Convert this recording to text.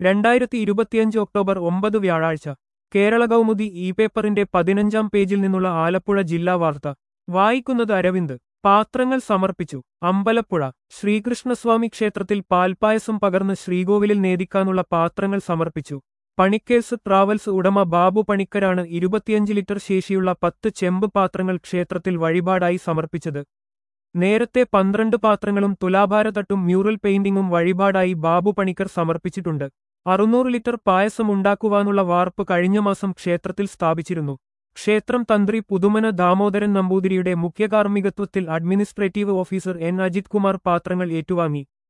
രണ്ടായിരത്തി ഇരുപത്തിയഞ്ച് ഒക്ടോബർ ഒമ്പത് വ്യാഴാഴ്ച കേരള കൗമുദി ഇ പേപ്പറിന്റെ പതിനഞ്ചാം പേജിൽ നിന്നുള്ള ആലപ്പുഴ ജില്ലാ വാർത്ത വായിക്കുന്നത് അരവിന്ദ് പാത്രങ്ങൾ സമർപ്പിച്ചു അമ്പലപ്പുഴ ശ്രീകൃഷ്ണസ്വാമി ക്ഷേത്രത്തിൽ പാൽപ്പായസം പകർന്ന് ശ്രീകോവിലിൽ നേദിക്കാനുള്ള പാത്രങ്ങൾ സമർപ്പിച്ചു പണിക്കേഴ്സ് ട്രാവൽസ് ഉടമ ബാബു പണിക്കരാണ് ഇരുപത്തിയഞ്ച് ലിറ്റർ ശേഷിയുള്ള പത്ത് ചെമ്പ് പാത്രങ്ങൾ ക്ഷേത്രത്തിൽ വഴിപാടായി സമർപ്പിച്ചത് നേരത്തെ പന്ത്രണ്ട് പാത്രങ്ങളും തുലാഭാരതട്ടും മ്യൂറൽ പെയിന്റിംഗും വഴിപാടായി ബാബു പണിക്കർ സമർപ്പിച്ചിട്ടുണ്ട് അറുന്നൂറ് ലിറ്റർ പായസം ഉണ്ടാക്കുവാനുള്ള വാർപ്പ് കഴിഞ്ഞ മാസം ക്ഷേത്രത്തിൽ സ്ഥാപിച്ചിരുന്നു ക്ഷേത്രം തന്ത്രി പുതുമന ദാമോദരൻ നമ്പൂതിരിയുടെ മുഖ്യകാർമ്മികത്വത്തിൽ administrative officer N Ajith Kumar പാത്രങ്ങൾ ഏറ്റുവാങ്ങി